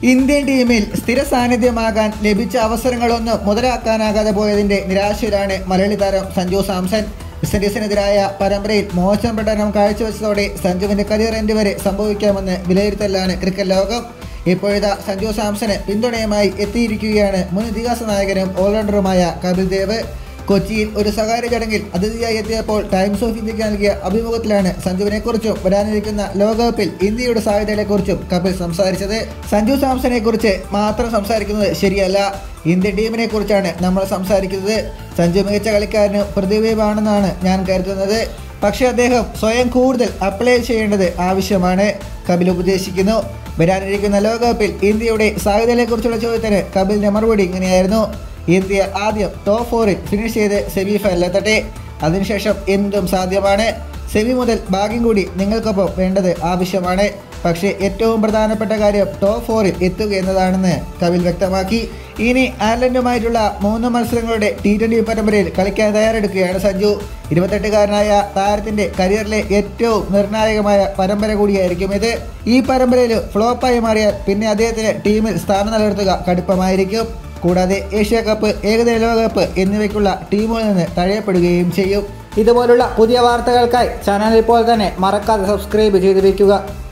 Indian ടീമിൽ സ്ഥിര സാന്നിധ്യമാകാൻ ലഭിച്ച അവസരങ്ങളൊന്നും മുതലാക്കാനാകാതെ പോയതിന്റെ നിരാശയിലാണ് മലയാളി താരം സഞ്ജു സാംസൺ വെസ്റ്റ് ഇൻഡീസിനെതിരായ പരമ്പരയിൽ മോശം പ്രകടനം കാഴ്ചവെച്ചതോടെ സഞ്ജുവിന്റെ കരിയർ എൻഡ് വരെ സംഭവിക്കാമെന്ന് വിലയിരുത്തലാണ് ക്രിക്കറ്റ് ലോകം ഇപ്പോഴത്തെ സഞ്ജു സാംസന് പിന്തുണയുമായി എത്തിയിരിക്കുകയാണ് മുൻ ഇതിഹാസ നായകനും ഓൾറൗണ്ടറുമായ കപിൽ ദേവ് കൊച്ചിയിൽ ഒരു സ്വകാര്യ ചടങ്ങിൽ അതിഥിയായി എത്തിയപ്പോൾ ടൈംസ് ഓഫ് ഇന്ത്യക്ക് നൽകിയ അഭിമുഖത്തിലാണ് സഞ്ജുവിനെ കുറിച്ചും വരാനിരിക്കുന്ന ലോകകപ്പിൽ ഇന്ത്യയുടെ സാധ്യതകളെക്കുറിച്ചും കപിൽ സംസാരിച്ചത് സഞ്ജു സാംസനെ കുറിച്ച് മാത്രം സംസാരിക്കുന്നത് ശരിയല്ല ഇന്ത്യൻ ടീമിനെ കുറിച്ചാണ് നമ്മൾ സംസാരിക്കുന്നത് സഞ്ജു മികച്ച കളിക്കാരനും പ്രതിഭയാണെന്നാണ് ഞാൻ കരുതുന്നത് പക്ഷേ അദ്ദേഹം സ്വയം കൂടുതൽ അപ്ലൈ ചെയ്യേണ്ടത് ആവശ്യമാണ് കപിൽ ഉപദേശിക്കുന്നു വരാനിരിക്കുന്ന ലോകകപ്പിൽ ഇന്ത്യയുടെ സാധ്യതകളെക്കുറിച്ചുള്ള ചോദ്യത്തിന് കപിലിന്റെ മറുപടി ഇങ്ങനെയായിരുന്നു ഇന്ത്യ ആദ്യം ടോപ്പ് ഫോറിൽ ഫിനിഷ് ചെയ്ത് സെമി ഫൈനലിലെത്തട്ടെ അതിനുശേഷം എന്തും സാധ്യമാണ് സെമി മുതൽ ഭാഗ്യം കൂടി നിങ്ങൾക്കൊപ്പം വേണ്ടത് ആവശ്യമാണ് പക്ഷേ ഏറ്റവും പ്രധാനപ്പെട്ട കാര്യം ടോപ്പ് ഫോറിൽ എത്തുക എന്നതാണെന്ന് കപിൽ വ്യക്തമാക്കി ഇനി അയർലൻഡുമായിട്ടുള്ള മൂന്ന് മത്സരങ്ങളുടെ ടി ട്വൻ്റി പരമ്പരയിൽ കളിക്കാൻ തയ്യാറെടുക്കുകയാണ് സഞ്ജു ഇരുപത്തെട്ടുകാരനായ താരത്തിന്റെ കരിയറിലെ ഏറ്റവും നിർണായകമായ പരമ്പര കൂടിയായിരിക്കും ഇത് ഈ പരമ്പരയിൽ ഫ്ലോപ്പായി മാറിയാൽ പിന്നെ അദ്ദേഹത്തിന് ടീമിൽ സ്ഥാനം നിലനിർത്തുക കടുപ്പമായിരിക്കും കൂടാതെ ഏഷ്യ കപ്പ് ഏകദിന ലോകകപ്പ് എന്നിവയ്ക്കുള്ള ടീമുകളിൽ നിന്ന് തഴയപ്പെടുകയും ചെയ്യും ഇതുപോലുള്ള പുതിയ വാർത്തകൾക്കായി ചാനൽ ഇപ്പോൾ തന്നെ മറക്കാതെ സബ്സ്ക്രൈബ് ചെയ്ത് വയ്ക്കുക